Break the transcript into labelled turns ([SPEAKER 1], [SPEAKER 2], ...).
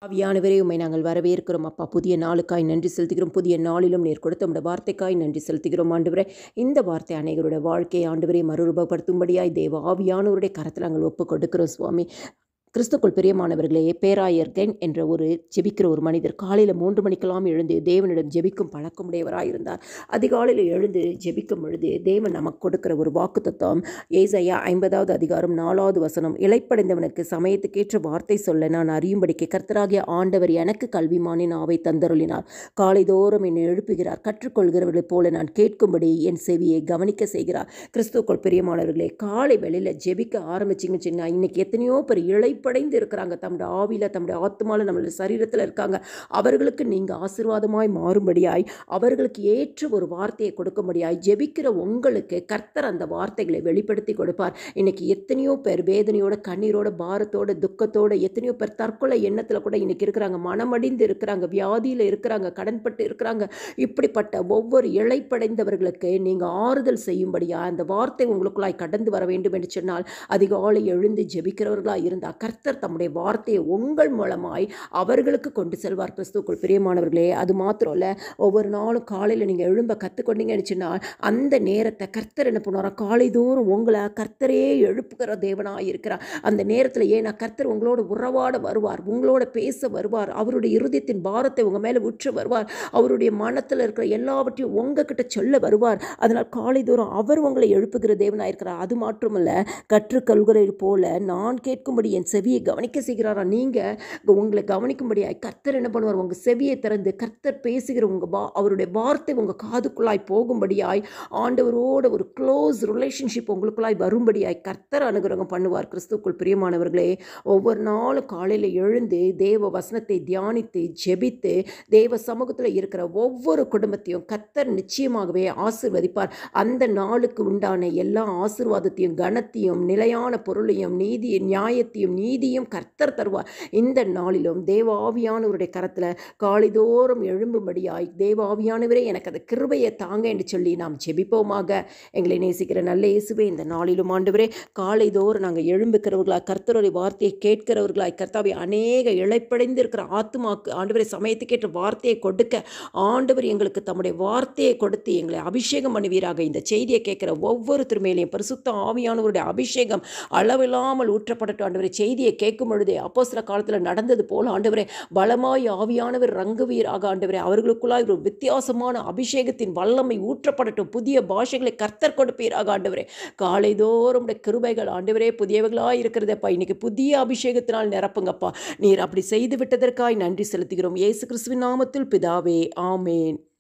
[SPEAKER 1] ஆவியானவரே உம்மை நாங்கள் வரவேற்கிறோம் அப்பா புதிய நாளுக்காய் நன்றி செலுத்துகிறோம் புதிய நாளிலும் நீர் கொடுத்த உடைய வார்த்தைக்காய் நன்றி செலுத்துகிறோம் ஆண்டவரே இந்த வார்த்தை அனைவருடைய வாழ்க்கையை ஆண்டவரை மறுரூபப்படுத்தும்படியாய் தேவ ஆவியானவருடைய கரத்தில் நாங்கள் ஒப்பு கொடுக்கிறோம் சுவாமி கிறிஸ்துக்குள் பிரியமானவர்களே பேராயர் கென் என்ற ஒரு ஜெபிக்கிற ஒரு மனிதர் காலையில் மூன்று மணிக்கெல்லாம் எழுந்து தேவனிடம் ஜெபிக்கும் பழக்கமுடையவராக இருந்தார் அதிகாலையில் எழுந்து ஜெபிக்கும் பொழுது தேவன் நமக்கு கொடுக்கிற ஒரு வாக்குத்தத்தம் ஏசையா ஐம்பதாவது அதிகாரம் நாலாவது வசனம் இலைப்படைந்தவனுக்கு சமயத்துக்கேற்ற வார்த்தை சொல்ல நான் அறியும்படிக்கு கர்த்தராகிய ஆண்டவர் எனக்கு கல்விமானின் ஆவை தந்தருளினார் காலைதோறும் என்னை எழுப்புகிறார் கற்றுக்கொள்கிறவர்களைப் போல நான் கேட்கும்படி என் செவியை கவனிக்க செய்கிறார் கிறிஸ்துக்குள் பிரியமானவர்களே காலை வேளையில் ஜெபிக்க ஆரம்பிச்சிங்கன்னு சொன்னா இன்னைக்கு எத்தனையோ பேர் இழைப்படைந்து இருக்கிறாங்க தம்முடைய ஆவியில் தம்முடைய ஆத்மாவில் நம்மளுடைய சரீரத்தில் இருக்காங்க அவர்களுக்கு நீங்கள் ஆசீர்வாதமாய் மாறும்படியாய் அவர்களுக்கு ஏற்ற ஒரு வார்த்தையை கொடுக்கும்படியாய் ஜெபிக்கிற உங்களுக்கு கர்த்தர் அந்த வார்த்தைகளை வெளிப்படுத்தி கொடுப்பார் இன்னைக்கு எத்தனையோ பேர் வேதனையோட கண்ணீரோட பாரத்தோட துக்கத்தோட எத்தனையோ பேர் தற்கொலை எண்ணத்தில் கூட இன்னைக்கு இருக்கிறாங்க மனமடிந்து இருக்கிறாங்க வியாதியில் இருக்கிறாங்க கடன்பட்டு இருக்கிறாங்க இப்படிப்பட்ட ஒவ்வொரு இழைப்படைந்தவர்களுக்கு நீங்கள் ஆறுதல் செய்யும்படியா அந்த வார்த்தை உங்களுக்குள்ளாய் கடந்து வர வேண்டும் என்று சொன்னால் அதிகாலை எழுந்து ஜெபிக்கிறவர்களாக இருந்தால் கர்த்தர் தம்முடைய வார்த்தையை உங்கள் மூலமாய் அவர்களுக்கு கொண்டு செல்வார் கிறிஸ்துக்குள் பிரியமானவர்களே அது மாத்திரம் இல்லை ஒவ்வொரு நாளும் காலையில் நீங்கள் எழும்ப கற்றுக்கொண்டீங்கன்னு சொன்னால் அந்த நேரத்தை கர்த்தர் என்ன பண்ணுவாரா காலை தோறும் உங்களை கர்த்தரே எழுப்புகிற தேவனாக இருக்கிறார் அந்த நேரத்தில் ஏன்னா கர்த்தர் உங்களோட உறவாட வருவார் உங்களோட பேச வருவார் அவருடைய இருதயத்தின் பாரத்தை உங்கள் மேலே உற்று வருவார் அவருடைய மனத்தில் இருக்கிற எல்லாவற்றையும் உங்ககிட்ட சொல்ல வருவார் அதனால் காலை தோறும் அவர் உங்களை எழுப்புகிற தேவனாக இருக்கிறார் அது மாத்திரமல்ல கற்றுக்கொள்கிறது போல நான் கேட்கும்படி என் செவியை கவனிக்க செய்கிறாரா நீங்கள் உங்களை கவனிக்கும்படியாய் கர்த்தர் என்ன பண்ணுவார் உங்கள் செவியை திறந்து கர்த்தர் பேசுகிற உங்கள் வா அவருடைய வார்த்தை உங்கள் காதுக்குள்ளாய் போகும்படியாய் ஆண்டவரோட ஒரு க்ளோஸ் ரிலேஷன்ஷிப் உங்களுக்குள்ளாய் வரும்படியாய் கர்த்தர் அனுகிரகம் பண்ணுவார் கிறிஸ்துக்குள் பிரியமானவர்களே ஒவ்வொரு நாளும் காலையில் எழுந்து தேவ வசனத்தை தியானித்து ஜெபித்து தேவ சமூகத்தில் இருக்கிற ஒவ்வொரு குடும்பத்தையும் கர்த்தர் நிச்சயமாகவே ஆசிர்வதிப்பார் அந்த நாளுக்கு உண்டான எல்லா ஆசிர்வாதத்தையும் கனத்தையும் நிலையான பொருளையும் நீதி நியாயத்தையும் நீதியும் கர்த்தர் தருவார் இந்த நாளிலும் தேவ ஆவியானவருடைய கரத்தில் காலைதோறும் எழும்பும்படியாய் தேவ ஆவியானவரே எனக்கு அந்த கிருபையை தாங்க என்று சொல்லி நாம் ஜெபிப்போமாக எங்களை நேசிக்கிற நல்ல இயேசுவே இந்த நாளிலும் ஆண்டவரே காலைதோறும் நாங்கள் எழும்புக்கிறவர்களாய் கர்த்தருடைய வார்த்தையை கேட்கிறவர்களாய் கர்த்தாவை அநேக இழைப்படைந்து இருக்கிற ஆத்மாக்கு ஆண்டவரை சமயத்துக்கேற்ற வார்த்தையை கொடுக்க ஆண்டவர் எங்களுக்கு தம்முடைய வார்த்தையை கொடுத்து எங்களை அபிஷேகம் பண்ணுவீராக இந்த செய்தியை கேட்குற ஒவ்வொருத்தர் மேலேயும் பரிசுத்த ஆவியானவருடைய அபிஷேகம் அளவில்லாமல் ஊற்றப்படட்டும் ஆண்டவரை செய்தியை கேட்கும் பொழுதே அப்போ சில காலத்தில் நடந்தது போல ஆண்டவரே பலமாய் ஆவியானவர் ரங்குவீராக ஆண்டவரே அவர்களுக்குள்ளாய் ஒரு வித்தியாசமான அபிஷேகத்தின் வல்லமை ஊற்றப்படட்டும் புதிய பாஷைகளை கர்த்தர் கொடுப்பீராக ஆண்டவரே காலைதோறும் உடைய கிருபைகள் ஆண்டவரே புதியவர்களாக இருக்கிறதப்பா இன்னைக்கு புதிய அபிஷேகத்தினால் நிரப்புங்கப்பா நீர் அப்படி செய்து விட்டதற்காய் நன்றி செலுத்துகிறோம் இயேசு கிறிஸ்துவின் நாமத்தில் பிதாவே ஆமேன்